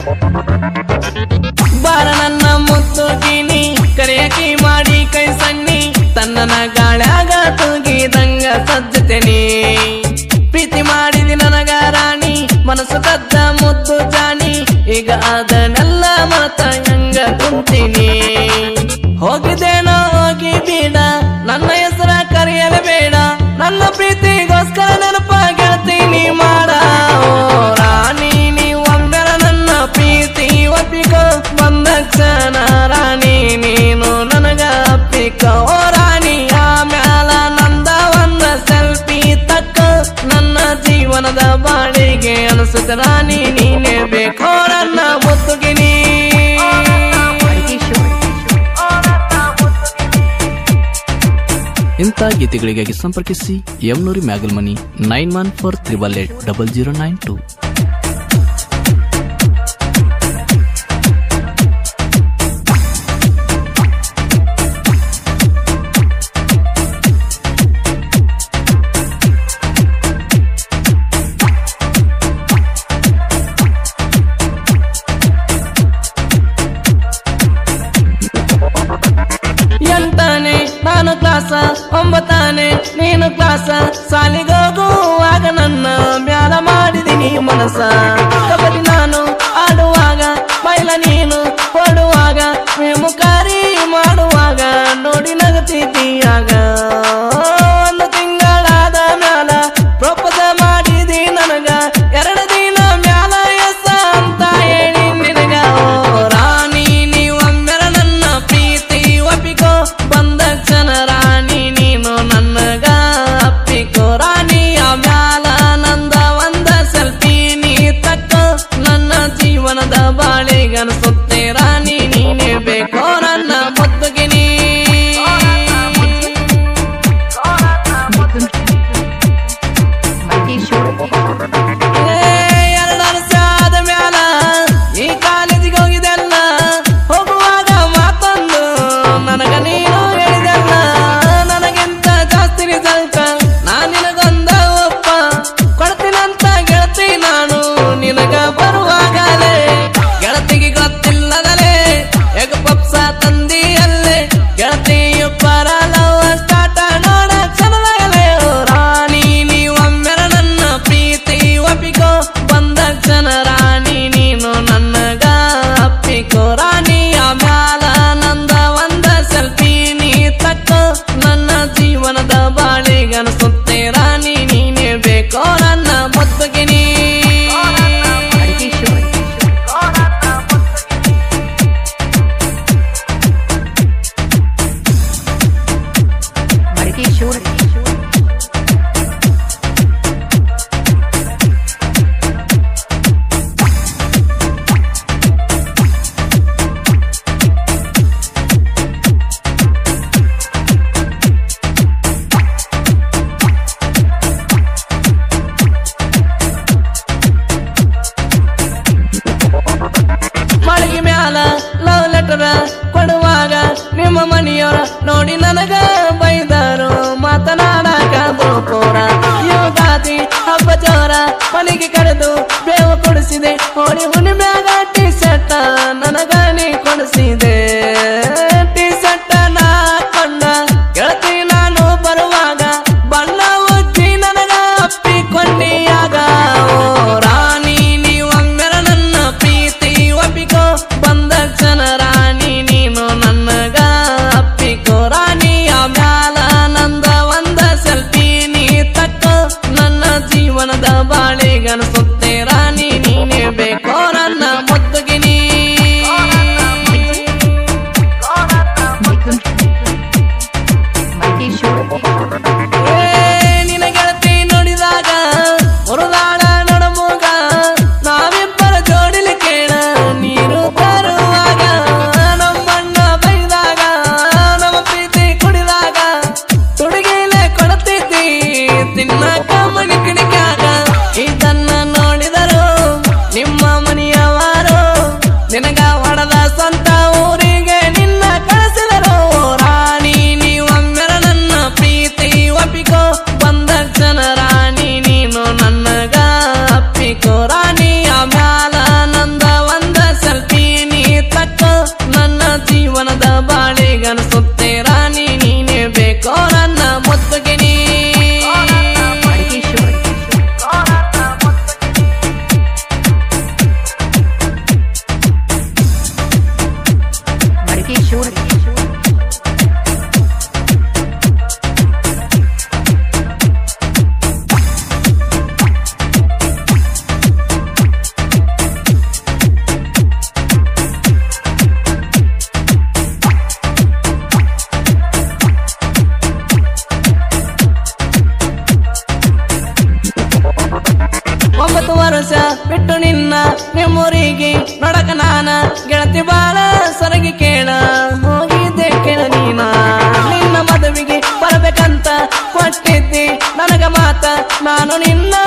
ಬಾರ ನನ್ನ ಮುತ್ತು ಗಿನಿ ಕರೆಯಕಿ ಮಾಡಿ ಕೈ ಸಣ್ಣಿ ತನ್ನನ ಗಾಳ್ಯಾಗ ತೂಗಿದಂಗ ಸಜ್ಜತೆನಿ ಪ್ರೀತಿ ಮಾಡಿದಿ ನನಗ ರಾಣಿ ಮನಸ್ಸು ಕದ್ದ ಮುದ್ದು ಜಾನಿ ಈಗ ಅದನ್ನೆಲ್ಲ ಮತ ಹೆಂಗ ಕುಂತೀನಿ ಹೋಗಿದ್ದೇನೋ ಹೋಗಿ ಬೇಡ ನನ್ನ ಹೆಸರ ಕರೆಯಲು ಬೇಡ ನನ್ನ ಪ್ರೀತಿಗೋಸ್ಕರ ನೆನಪ ಗೆಳ್ತೀನಿ ಮಾಡ ಓ ರಾಣಿ ನೀವು ಒಂದರ ನನ್ನ ಪ್ರೀತಿ ಒಪ್ಪಿಕೋ ಬಂದ ಕ್ಷಣ ರಾಣಿ ನೀನು ನನಗ ಅಪ್ಪಿಕೋ ಓ ರಾಣಿ ಆಮ್ಯಾಲ ನಂದ ಒಂದ ಸೆಲ್ಫಿ ತಕ್ಕ ನನ್ನ ಜೀವನದ ಬಾಡಿಗೆ ಅನಿಸುತ್ತ ರಾಣಿ ನೀನೇ ಬೇಕೋ ನನ್ನ ಮುತ್ತುಗಿನಿ ಇಂಥ ಗೀತೆಗಳಿಗಾಗಿ ಸಂಪರ್ಕಿಸಿ Yamnoori Myagalmani nine one four triple eight double zero nine two ಎಂಟನೇ ನಾನು ಕ್ಲಾಸ ಒಂಬತ್ತನೇ ನೀನು ಕ್ಲಾಸ ಸಾಲಿಗೋಗುವಾಗ ನನ್ನ ಮ್ಯಾಲ ಮಾಡಿದೀನಿ ಮನಸ ಕಬಡ್ಡಿ ನಾನು ಆಡುವಾಗ ಬೈಲ ನೀನು ಹೊಡುವಾಗ ಮೇಮುಕಾರಿ ಮಾಡುವಾಗ ನೋಡಿ ನಗತಿದ್ದೀಯಾಗ ಒಂದು ತಿಂಗಳಾದ ಮ್ಯಾಲ ಪ್ರಪೋಸ ಮಾಡಿದಿ ನನಗ ಎರಡು ದಿನ ಮ್ಯಾಲ ಎಸ ಅಂತ ಹೇಳಿ ನಿನಗ ಓ ರಾಣಿ ನೀವೊಮ್ಮೆರ ನನ್ನ ಪ್ರೀತಿ ಒಪ್ಪಿಕೋ ಬಂದ ಕ್ಷಣ ರಾಣಿ ನೀನು ನನಗ ಅಪ್ಪಿಕೋ ರಾಣಿ ಮ್ಯಾಲ ನಂದ ಒಂದ ಸೆಲ್ಫಿ ನೀ ತಕ್ಕ ನನ್ನ ಜೀವನದ ಬಾಳಿಗನಿಸುತ್ತೆ ರಾಣಿ ನೀನೇ ಬೇಕೋ ನನ್ನ ಮುತ್ತುಗಿನಿ ಎರಡು ವರ್ಷ ಆದ ಮ್ಯಾಲ ಈ ಕಾಲೇಜಿಗೆ ಹೋಗಿದೆಲ್ಲ ಹೋಗುವಾಗ ಮಾತೊಂದು ನನಗ ನೀನು ಹೇಳಿದೆಲ್ಲ ನನಗಿಂತ ಜಾಸ್ತಿ ರಿಸಲ್ಟ್ ನಾ ನಿನಗೊಂದ ಒಪ್ಪ ಕೊಡ್ತೀನಂತ ಗೆಳತಿ ನಾನು ನಿನಗ ಬರುವಾಗಲೇ ಗೆಳತಿಗೆ ಗೊತ್ತಿಲ್ಲದಲೇ ಎಗ ಪಪ್ಸ ತಂದಿಯಲ್ಲೇ ಗೆಳತಿಯು ಪರ ಲವ್ ಸ್ಟಾರ್ಟ ನೋಡ ಚಲವಾಗಲೇ ಓ ರಾಣಿ ನೀವೊಮ್ಮೆರ ನನ್ನ ಪ್ರೀತಿ ಒಪ್ಪಿಕೋ ಬಂದ ಕ್ಷಣ ರಾಣಿ ನೀನು ನನಗ ಅಪ್ಪಿಕೋ ರಾಣಿ ಮ್ಯಾಲ ನಂದ ಒಂದ ಸೆಲ್ಫಿ ನೀ ತಕ್ಕೋ ನನ್ನ ಜೀವನದ ಬಾಳಿಗನಿಸುತ್ತೆ ರಾಣಿ ನೀನೇ ಬೇಕೋ ನನ್ನ ಮುತ್ತುಗಿನಿ ಮಳಗಿ ಮ್ಯಾಲ ಲವ್ ಲೆಟರ್ ಕೊಡುವಾಗ ನಿಮ್ಮ ಮನೆಯವರ ನೋಡಿ ನನಗ ಬೈದರು ಮಾತನಾಡಕ ಗೋಪುರ ಯುಗಾದಿ ಹಬ್ಬ ಜೋರ ಮನೆಗೆ ಕರೆದು ಬೇವು ಕೊಡಿಸಿದೆ ಹೋಳಿ ಹುಣ್ಣಿಮ್ಯಾಗ ಟಿ ಶರ್ಟ್ ನನಗ ನೀ ಕೊಡಿಸಿದೆ ಟಿ ಶರ್ಟ್ ನಾ ಕೊಂಡ ಗೆಳತಿ ನಾನು ಬರುವಾಗ ಬಣ್ಣ ಉಜ್ಜಿ ನನಗ ಅಪ್ಪಿಕೊಂಡಿಯಾಗ ಓ ರಾಣಿ ನೀವೊಮ್ಮೆರ ನನ್ನ ಪ್ರೀತಿ ಒಪ್ಪಿಕೋ ಬಂದ ಕ್ಷಣ ರಾಣಿ ನೀನು ನನಗ ಅಪ್ಪಿಕೋ ರಾಣಿ ಮ್ಯಾಲ ನಂದ ಒಂದ ಸೆಲ್ಫಿ ನೀ ತಕ್ಕೋ ನನ್ನ ಜೀವನದ ಬಾಳಿಗನಿಸುತ್ತೆ ರಾಣಿ ನೀನೇ ಬೇಕೋ ನನ್ನ ಮುತ್ತುಗಿನಿ ನೋಡಕ ನಾನ ಗೆಳತಿ ಬಾಳ ಸೊರಗಿ ಕೇಳ ಹೋಗಿದ್ದೆ ಕೇಳ ನೀನ ನಿನ್ನ ಮದುವೆಗೆ ಬರ್ಬೇಕಂತ ಕೊಟ್ಟಿದ್ದಿ ನನಗ ಮಾತ ನಾನು ನಿನ್ನ